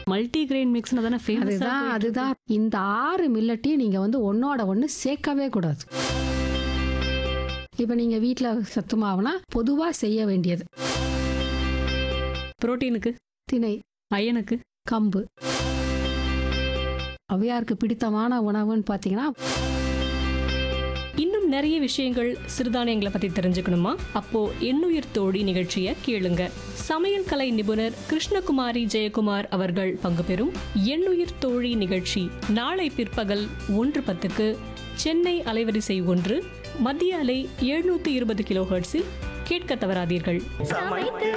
multi grain மிக்ஸ்னு தானே famous அதுதான் அதுதான் இந்த ஆறு மில்லட்டையும் நீங்க வந்து ஒன்னோட ஒன்று சேர்க்கவே கூடாது இப்போ நீங்க வீட்டில் சத்து மாவுனா பொதுவாக செய்ய வேண்டியது புரோட்டீனுக்கு திணை அயனுக்கு கம்பு ஔவையாருக்கு பிடித்தமான உணவுன்னு பார்த்தீங்கன்னா இன்னும் நிறைய விஷயங்கள் சிறுதானியங்களை பத்தி தெரிஞ்சுக்கணுமா அப்போ எண்ணுயிர் தோழி நிகழ்ச்சியை கேளுங்க சமையல் கலை நிபுணர் கிருஷ்ணகுமாரி ஜெயக்குமார் அவர்கள் பங்கு பெறும் எண்ணுயிர் தோழி நிகழ்ச்சி நாளை பிற்பகல் ஒன்று பத்துக்கு சென்னை அலைவரிசை ஒன்று மத்திய அலை எழுநூத்தி இருபது கிலோ கேட்க தவறாதீர்கள் சமைத்து